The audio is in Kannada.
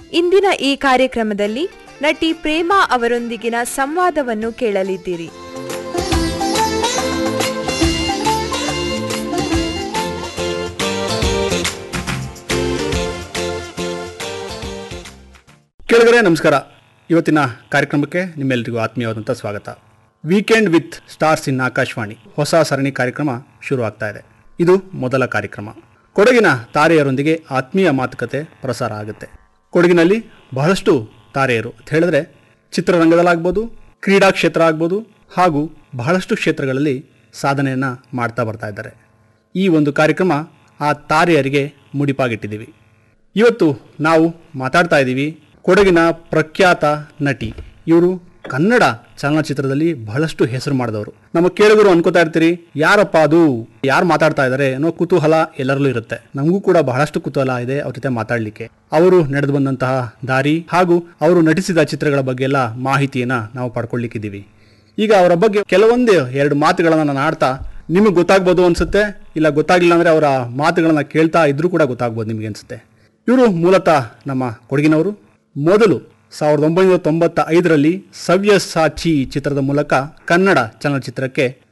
ಇಂದಿನ ಈ ಕಾರ್ಯಕ್ರಮದಲ್ಲಿ ನಟಿ ಪ್ರೇಮಾ ಅವರೊಂದಿಗಿನ ಸಂವಾದವನ್ನು ಕೇಳಲಿದ್ದೀರಿ ಕೇಳಿದರೆ ನಮಸ್ಕಾರ ಇವತ್ತಿನ ಕಾರ್ಯಕ್ರಮಕ್ಕೆ ನಿಮ್ಮೆಲ್ಲರಿಗೂ ಆತ್ಮೀಯವಾದಂಥ ಸ್ವಾಗತ weekend with stars in Akashvani ಹೊಸ ಸರಣಿ ಕಾರ್ಯಕ್ರಮ ಶುರುವಾಗ್ತಾ ಇದೆ ಇದು ಮೊದಲ ಕಾರ್ಯಕ್ರಮ ಕೊಡಗಿನ ತಾರೆಯರೊಂದಿಗೆ ಆತ್ಮೀಯ ಮಾತುಕತೆ ಪ್ರಸಾರ ಆಗುತ್ತೆ ಕೊಡಗಿನಲ್ಲಿ ಬಹಳಷ್ಟು ತಾರೆಯರು ಅಂತ ಹೇಳಿದ್ರೆ ಚಿತ್ರರಂಗದಲ್ಲಾಗ್ಬೋದು ಕ್ರೀಡಾ ಕ್ಷೇತ್ರ ಆಗ್ಬೋದು ಹಾಗೂ ಬಹಳಷ್ಟು ಕ್ಷೇತ್ರಗಳಲ್ಲಿ ಸಾಧನೆಯನ್ನು ಮಾಡ್ತಾ ಬರ್ತಾ ಇದ್ದಾರೆ ಈ ಒಂದು ಕಾರ್ಯಕ್ರಮ ಆ ತಾರೆಯರಿಗೆ ಮುಡಿಪಾಗಿಟ್ಟಿದ್ದೀವಿ ಇವತ್ತು ನಾವು ಮಾತಾಡ್ತಾ ಇದ್ದೀವಿ ಕೊಡಗಿನ ಪ್ರಖ್ಯಾತ ನಟಿ ಇವರು ಕನ್ನಡ ಚಲನಚಿತ್ರದಲ್ಲಿ ಬಹಳಷ್ಟು ಹೆಸರು ಮಾಡಿದವರು ನಮ್ಮ ಕೇಳುಗರು ಅನ್ಕೋತಾ ಇರ್ತೀರಿ ಯಾರಪ್ಪ ಅದು ಯಾರು ಮಾತಾಡ್ತಾ ಇದ್ದಾರೆ ಅನ್ನೋ ಕುತೂಹಲ ಎಲ್ಲರಲ್ಲೂ ಇರುತ್ತೆ ನಮಗೂ ಕೂಡ ಬಹಳಷ್ಟು ಕುತೂಹಲ ಇದೆ ಅವ್ರ ಜೊತೆ ಮಾತಾಡಲಿಕ್ಕೆ ಅವರು ನಡೆದು ಬಂದಂತಹ ದಾರಿ ಹಾಗೂ ಅವರು ನಟಿಸಿದ ಚಿತ್ರಗಳ ಬಗ್ಗೆ ಎಲ್ಲ ಮಾಹಿತಿಯನ್ನ ನಾವು ಪಡ್ಕೊಳ್ಳಿಕ್ಕಿದ್ದೀವಿ ಈಗ ಅವರ ಬಗ್ಗೆ ಕೆಲವೊಂದು ಎರಡು ಮಾತುಗಳನ್ನ ನಾನು ಆಡ್ತಾ ನಿಮಗೆ ಗೊತ್ತಾಗ್ಬೋದು ಅನ್ಸುತ್ತೆ ಇಲ್ಲ ಗೊತ್ತಾಗ್ಲಿಲ್ಲ ಅಂದ್ರೆ ಅವರ ಮಾತುಗಳನ್ನ ಕೇಳ್ತಾ ಇದ್ರೂ ಕೂಡ ಗೊತ್ತಾಗ್ಬೋದು ನಿಮಗೆ ಅನ್ಸುತ್ತೆ ಇವರು ಮೂಲತಃ ನಮ್ಮ ಕೊಡಗಿನವರು ಮೊದಲು ಸಾವಿರದ ಒಂಬೈನೂರ ತೊಂಬತ್ತ ಐದರಲ್ಲಿ ಸವ್ಯಸಾಚಿ ಚಿತ್ರದ ಮೂಲಕ ಕನ್ನಡ ಚಲನಚಿತ್ರಕ್ಕೆ